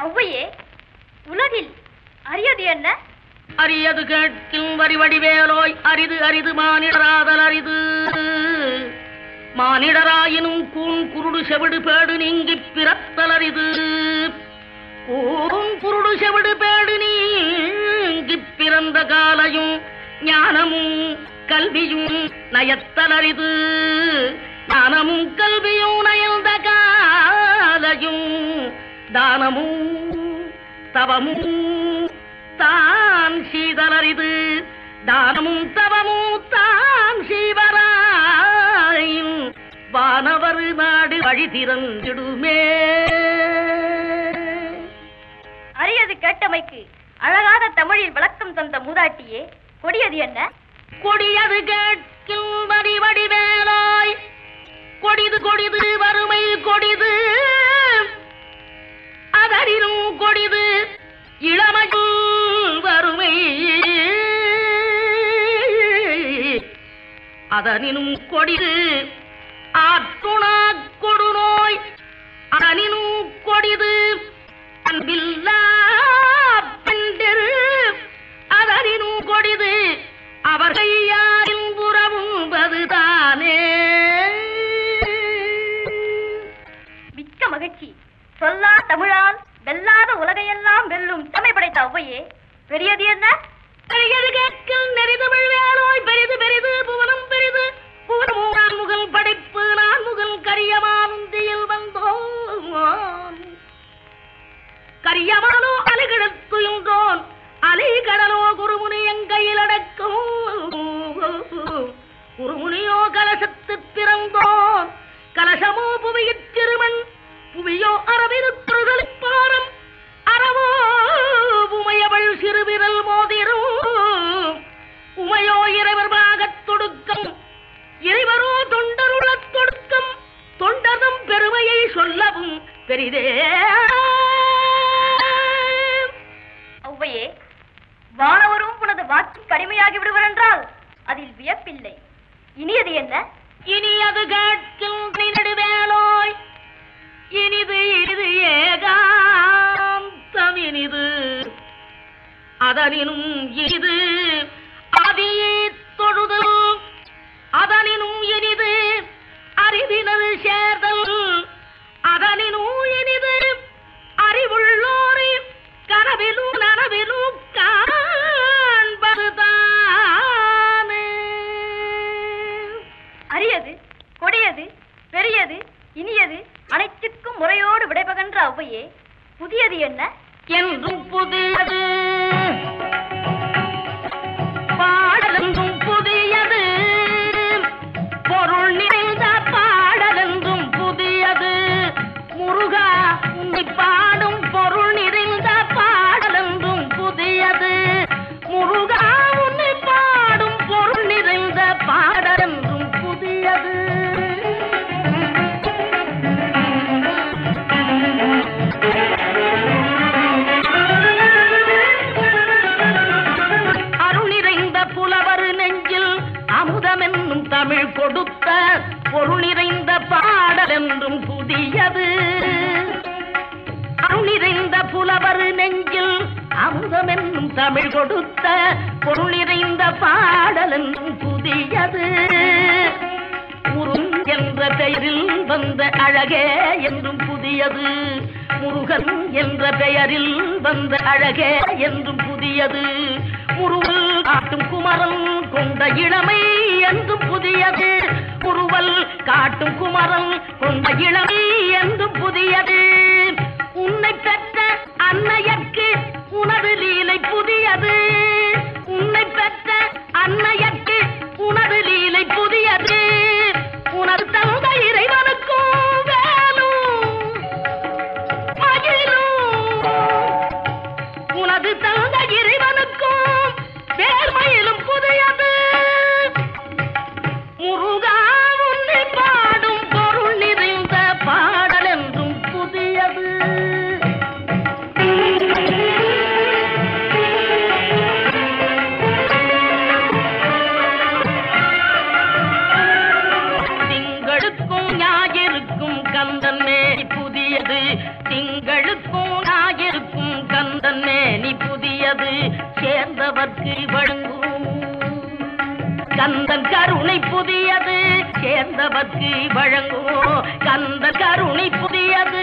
ஔவையே உலகில் அரியது என்ன அரியது கேட்கும் வரிவடிவேலோய் அரிது அரிது மானிடராதல் அரிது மானிடராயினும் கூன் குருடு செவிடு பேடு நீங்கிப் பிறத்தல் அரிது கூன் குருடு செவிடு பேடு நீங்கிப் பிறந்த காலையும் ஞானமும் கல்வியும் நயத்தல் அரிது ஞானமும் கல்வியும் நயந்த காலையும் தானமும் தவமும் தான் சீதலரிது தானமும் தவமும் தான் சீவராயின் வானவர் நாடு வழி திறந்திடுமே அரியது கேட்டமைக்கு அழகான தமிழில் விளக்கம் தந்த மூதாட்டியே கொடியது என்ன கொடியது கேட்கும் வரி வடிவேலாய் கொடிது கொடிது வறுமை கொடிது அதனினும் கொடிது இளமையும் வறுமை அதனினும் கொடிது ஆற்றுணா கொடுநோய் அதனினும் கொடிது அன்பில்லா பெண்டிரு அதனினும் கொடிது அவர் கையாரின் புறவும்பதுதானே மிக்க மகிழ்ச்சி சொல்லா தமிழால் வெல்லாத உலகையெல்லாம் வெல்லும் தமிழ் படைத்த ஔவையே பெரியது என்ன பெரியது கேட்கும் நெறிதமிழ் வேலோய் பெரிது பெரிது புவனம் பெரிது புவனமும் நான் முகல் படைப்பு நான் முகல் கரியமானந்தியில் வந்தோம் கரியமானோ அலைகிடத்துயின்றோன் அலை கடலோ குருமுனி எங்கையில் அடக்கும் குருமுனியோ கலசத்து பிறந்தோன் கலசமோ புவியிற் திருமண் புவியோ அரவிருத்துகளிப்பாரம் அறவோ உமையவள் சிறுவிரல் மோதிரும் உமையோ இறைவர் பாகத் தொடுக்கம் இறைவரோ தொண்டருளத் தொடுக்கம் தொண்டரும் பெருமையை சொல்லவும் பெரிதே ஔவையே வானவரும் உனது வாக்கு கடுமையாகி விடுவர் என்றால் அதில் வியப்பில்லை இனியது என்ன இனி அது கேட்கும் நெடுவேலோய் இனிது இனிது ஏகாந்தம் இனிது அதனினும் இனிது ஆதியை தொழுதல் அதனினும் இனிது அறிவினது சேர்தல் அதனினும் இனிது அறிவுள்ளோரை கனவிலும் நனவிலும் காண்பதுதானே அரியது கொடியது பெரியது இனியது அனைத்திற்கும் முறையோடு விடைபகன்ற ஔவையே புதியது என்ன என்றும் புதியது பாடலென்றும் புதியது பொருள் நிறைந்த பாடலென்றும் புதியது முருகா உன்னை பாடும் பொருள் நிறைந்த பாடலென்றும் புதியது முருகா உன்னை பாடும் பொருள் நிறைந்த பாடலென்றும் புதியது அருள் நிறைந்த புலவர் நெஞ்சில் அமுதமென்னும் தமிழ் கொடுத்த பொருள் நிறைந்த பாடலென்றும் புதியது அருள் நிறைந்த புலவர் நெஞ்சில் அமுதமென்னும் தமிழ் கொடுத்த பொருள் நிறைந்த பாடலென்றும் புதியது முருங் என்ற பெயரில் வந்த அழகே என்றும் புதியது முருகன் என்ற பெயரில் வந்த அழகே என்றும் புதியது முருவல் காட்டும் குமரன் கொண்ட இளமை என்றும் புதியது முருவல் காட்டும் குமரன் கொண்ட இளமை என்றும் புதியது உன்னை பெற்ற அன்னையர்க்கு உனது லீலை புதியது உன்னை பெற்ற அன்னையர்க்கு உனது லீலை புதியது உனது தந்த இறைவனுக்கும் வேலும் மகிழும் உனது தந்த இறைவனுக்கும் வேர்மயிலும் புதியது முருகா உன்னை பாடும் பொருள் நிறைந்த பாடல் என்றும் புதிய வந்தவர்க்கு வழங்குவோம் கந்த கருணை புதியது